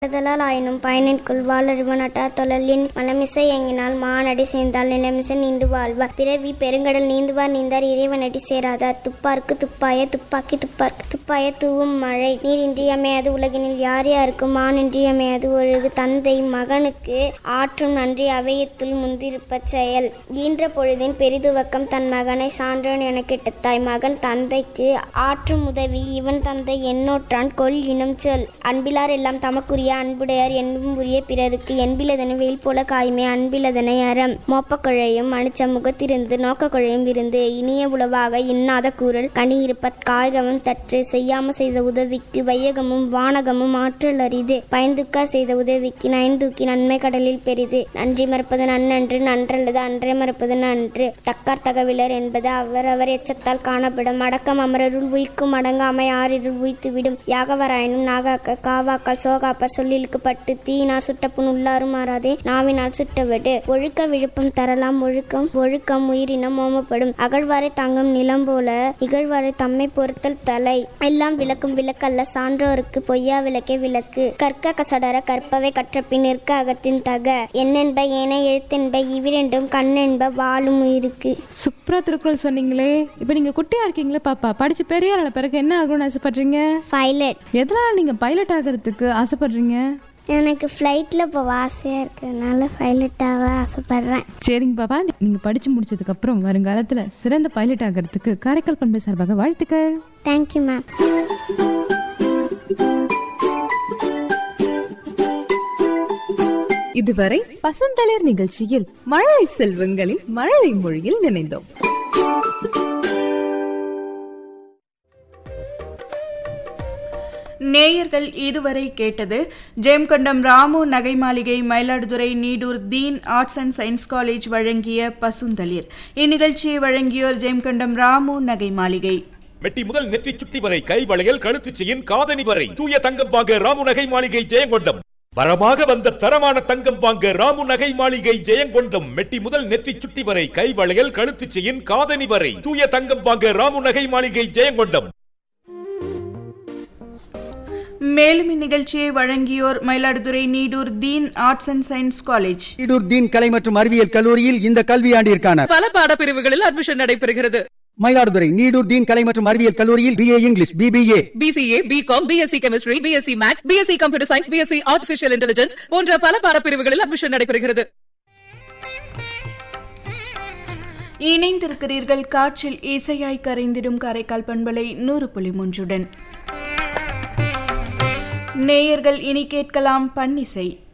கருதலால் ஆயினும் பயனிற்குள் வாழறிவனட்டா தொழலின் மலமிசை எங்கினால் மானடி சேர்ந்தால் நிலமிசை நீண்டு வாழ்வார் பிறவி பெருங்கடல் நீந்துவார் நீந்தார் இறைவனடி சேராதார் துப்பார்க்கு துப்பாய துப்பாக்கி துப்பார்க்கு துப்பாய தூவும் மழை நீர் இன்றியமையாது உலகினில் யார் யாருக்கும் மான் இன்றியமையாது ஒழுகு தந்தை மகனுக்கு ஆற்றும் நன்றி அவையத்துள் முந்திருப்பச் செயல் ஈன்ற பொழுதின் பெரிதுவக்கம் தன் மகனை சான்றோன் என கெட்டத்தாய் மகன் தந்தைக்கு ஆற்றும் உதவி இவன் தந்தை எண்ணோற்றான் கொல் இனம் சொல் அன்பிலார் எல்லாம் தமக்குரிய அன்புடையார் என்பும் உரிய பிறருக்கு என்பிலதனை வெயில் போல காயுமே அன்பிலதனை அறம் மோப்பக்குழையும் அணிச்ச முகத்திருந்து நோக்கக்குழையும் இருந்து இனிய உளவாக இன்னாத கூறல் கனி இருப்பத் காய்கமும் தற்று செய்யாம செய்த உதவிக்கு வையகமும் வானகமும் ஆற்றல் அரிது பயந்துக்கார் செய்த உதவிக்கு நயன்தூக்கி நன்மை கடலில் பெரிது நன்றி மறப்பது நன்னன்று நன்றல்லது அன்றே மறப்பது நன்று தக்கார் தகவிலர் என்பது அவரவர் எச்சத்தால் காணப்படும் அடக்கம் அமரருள் உயிக்கும் அடங்காமை ஆறிருள் உய்த்துவிடும் யாகவராயனும் நாகாக்க காவாக்கால் சோகாப்பர் சொல்லிலுக்கு பட்டு தீயினால் சுட்ட புண் உள்ளாரும் மாறாதே நாவினால் சுட்டவிடு ஒழுக்க விழுப்பம் தரலாம் ஒழுக்கம் ஒழுக்கம் உயிரினம் ஓமப்படும் அகழ்வாரை தாங்கும் நிலம் போல இகழ்வாரை தம்மை பொறுத்தல் தலை எல்லாம் விளக்கும் விளக்கல்ல சான்றோருக்கு பொய்யா விளக்கே விளக்கு கற்க கசடர கற்பவை கற்றபின் நிற்க அகத்தின் தக என்னென்ப ஏன எழுத்தென்ப இவ்விரண்டும் கண்ணென்ப வாழும் உயிருக்கு சூப்பரா திருக்குறள் சொன்னீங்களே இப்போ நீங்க குட்டியா இருக்கீங்களே பாப்பா படிச்சு பெரியார் ஆன பிறகு என்ன ஆகணும்னு ஆசைப்படுறீங்க பைலட் எதனால நீங்க பைலட் ஆகிறதுக்கு ஆசைப்படுறீங்க எனக்கு ஃப்ளைட்டில் போக ஆசையாக இருக்கிறதுனால பைலட்டாக ஆசைப்படுறேன் சரிங்க பாப்பா நீங்க படிச்சு முடிச்சதுக்கு அப்புறம் வருங்காலத்துல சிறந்த பைலட் ஆகிறதுக்கு காரைக்கால் பண்பை சார்பாக வாழ்த்துக்கள் தேங்க்யூ மேம் இதுவரை பசந்தளிர் நிகழ்ச்சியில் மழலை செல்வங்களின் மழலை மொழியில் நினைந்தோம் நேயர்கள் இதுவரை கேட்டது ஜெயம்கொண்டம் ராமு நகை மாளிகை Mayiladuthurai Needur Deen arts and science college வழங்கிய பசுந்தளிர் இந்நிகழ்ச்சியை வழங்கியோர் ஜெயம்கொண்டம் ராமு நகை மாளிகை மெட்டி முதல் நெற்றி சுட்டி வரை கை வளையல் கழுத்து செயின் காதணி வரை தூய தங்கம் வாங்க ராமு நகை மாளிகை ஜெயங்கொண்டம் வரமாக வந்த தரமான தங்கம் வாங்க ராமு நகை மாளிகை ஜெயங்கொண்டம் மெட்டி முதல் நெற்றி சுட்டி வரை கை வளையல் கழுத்து செயின் காதணி வரை தூய தங்கம் வாங்க ராமு நகை மாளிகை ஜெயங்கொண்டம் மேலும் இந்நிகழ்ச்சியை வழங்கியோர் Mayiladuthurai Needur Deen arts and science college ஈடூர் தீன் கலை மற்றும் அறிவியல் கல்லூரியில் இந்த கல்வியாண்டிற்கான பல பாடப்பிரிவுகளில் அட்மிஷன் நடைபெறுகிறது மயிலாடுதுறை நீடூர் தீன் கலை மற்றும் அறிவியல் கல்லூரியில் BA English BBA BCA BCom BSc chemistry BSc maths BSc computer science BSc artificial intelligence போன்ற பல பாடப்பிரிவுகளில் அட்மிஷன் நடைபெறுகிறது இணைந்திருக்கிறீர்கள் காற்றில் இசையாய் கரைந்திடும் காரைக்கால் பண்பலை நூறு புள்ளி மூன்றுடன் நேயர்கள் இனி கேட்கலாம் பன்னிசை